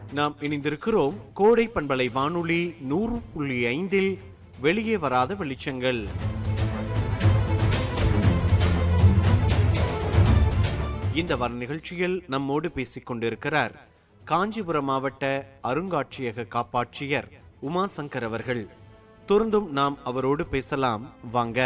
நாம் இணைந்திருக்கிறோம் கோடை பண்பலை வானொலி நூறு புள்ளி ஐந்தில் வெளியே வராத வெளிச்சங்கள் இந்த வார நிகழ்ச்சியில் நம்மோடு பேசிக் கொண்டிருக்கிறார் காஞ்சிபுரம் மாவட்ட அருங்காட்சியக காப்பாட்சியர் உமாசங்கர் அவர்கள் தொடர்ந்தும் நாம் அவரோடு பேசலாம் வாங்க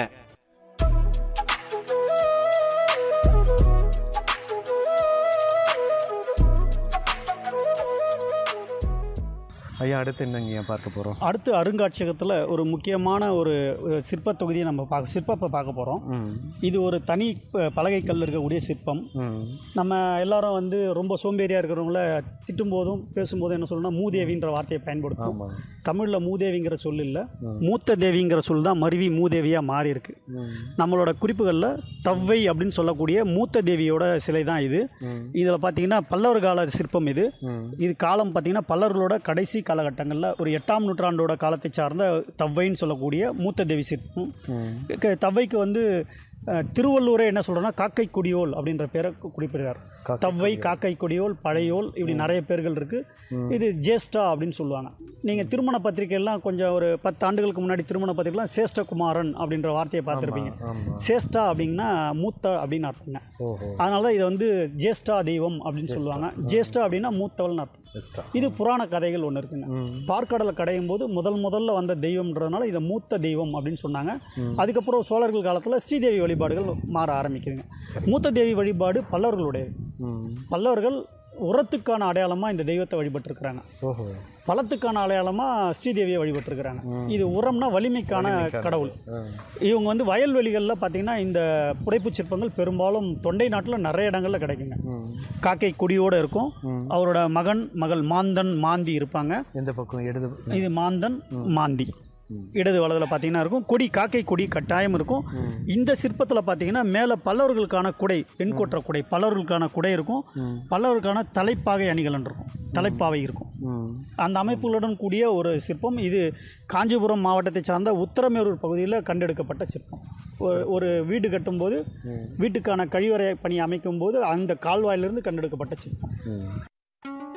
ஐயா அடுத்து என்னங்க பார்க்க போகிறோம் அடுத்து அருங்காட்சியகத்தில் ஒரு முக்கியமான ஒரு ஒரு சிற்பத் தொகுதியை நம்ம பார்க்க சிற்பத்தை பார்க்க போகிறோம் இது ஒரு தனி ப- பலகைக்கல் இருக்கக்கூடிய சிற்பம் நம்ம எல்லாரும் வந்து ரொம்ப சோம்பேறியாக இருக்கிறவங்கள திட்டும்போதும் பேசும்போதும் என்ன சொல்லணும்னா மூதேவின்ற வார்த்தையை பயன்படுத்தும் ஆமாம் தமிழில் மூதேவிங்கிற சொல் இல்லை மூத்த தேவிங்கிற சொல் தான் மருவி மூதேவியாக மாறி இருக்கு நம்மளோட குறிப்புகளில் தவ்வை அப்படின்னு சொல்லக்கூடிய மூத்த தேவியோட சிலை தான் இது இதில் பார்த்தீங்கன்னா பல்லவர் கால சிற்பம் இது இது காலம் பார்த்தீங்கன்னா பல்லவர்களோட கடைசி காலகட்டங்களில் ஒரு எட்டாம் நூற்றாண்டோட காலத்தை சார்ந்த தவ்வைன்னு சொல்லக்கூடிய மூத்த தேவி சிற்பம் க- தவ்வைக்கு வந்து அஹ், திருவள்ளுவரே என்ன சொல்கிறோன்னா காக்கை கொடியோல் அப்படின்ற பேரை கு- குறிப்பிடுறார் தவ்வை காக்கை கொடியோல் பழையோல் இப்படி நிறைய பேர்கள் இருக்குது இது ஜேஷ்டா அப்படின்னு சொல்லுவாங்க நீங்கள் திருமண பத்திரிகைலாம் கொஞ்சம் ஒரு பத்து ஆண்டுகளுக்கு முன்னாடி திருமண பத்திரிகைலாம் சேஷ்டகுமாரன் அப்படின்ற வார்த்தையை பார்த்துருப்பீங்க சேஷ்டா அப்படின்னா மூத்த அப்படின்னு அர்த்தங்க ஓஹோ அதனால தான் இதை வந்து ஜேஷ்டா தெய்வம் அப்படின்னு சொல்லுவாங்க ஜேஷ்டா அப்படின்னா மூத்தவள்னு அர்த்தம் பெஸ்ட்டா இது புராண கதைகள் ஒன்று இருக்குங்க பார்க்கடலை கடையும் போது முதல் முதல்ல வந்த தெய்வம்ன்றதுனால இதை மூத்த தெய்வம் அப்படின்னு சொன்னாங்க அதுக்கப்புறம் சோழர்கள் காலத்தில் ஸ்ரீதேவி வழிபாடுகள் மாற ஆரம்பிக்குதுங்க மூத்த தேவி வழிபாடு பல்லவர்களுடையது ம் பல்லவர்கள் உரத்துக்கான அடையாளமாக இந்த தெய்வத்தை வழிபட்டிருக்கிறாங்க ஓஹோ பலத்துக்கான அடையாளமாக ஸ்ரீதேவியை வழிபட்டிருக்கிறாங்க இது உரம்னா வலிமைக்கான கடவுள் இவங்க வந்து வயல்வெளிகளில் பார்த்தீங்கன்னா இந்த புடைப்புச் சிற்பங்கள் பெரும்பாலும் தொண்டை நாட்டில் நிறைய இடங்களில் கிடைக்குங்க காக்கை கொடியோடு இருக்கும் அவரோட மகன் மகள் மாந்தன் மாந்தி இருப்பாங்க எந்த பக்கம் இடது இது மாந்தன் மாந்தி இடது வலதில் பார்த்தீங்கன்னா இருக்கும் கொடி காக்கை கொடி கட்டாயம் இருக்கும் இந்த சிற்பத்தில் பார்த்தீங்கன்னா மேலே பல்லவர்களுக்கான குடை வெண்கொற்ற குடை பல்லவர்களுக்கான குடை இருக்கும் பல்லவர்களுக்கான தலைப்பாகை அணிகலன் இருக்கும் தலைப்பாவை இருக்கும் ம் அந்த அமைப்புகளுடன் கூடிய ஒரு சிற்பம் இது காஞ்சிபுரம் மாவட்டத்தை சார்ந்த உத்தரமேரூர் பகுதியில் கண்டெடுக்கப்பட்ட சிற்பம் ஒரு- ஒரு வீடு கட்டும்போது வீட்டுக்கான கழிவறை பணி அமைக்கும் போது அந்த கால்வாயிலிருந்து கண்டெடுக்கப்பட்ட சிற்பம் ம்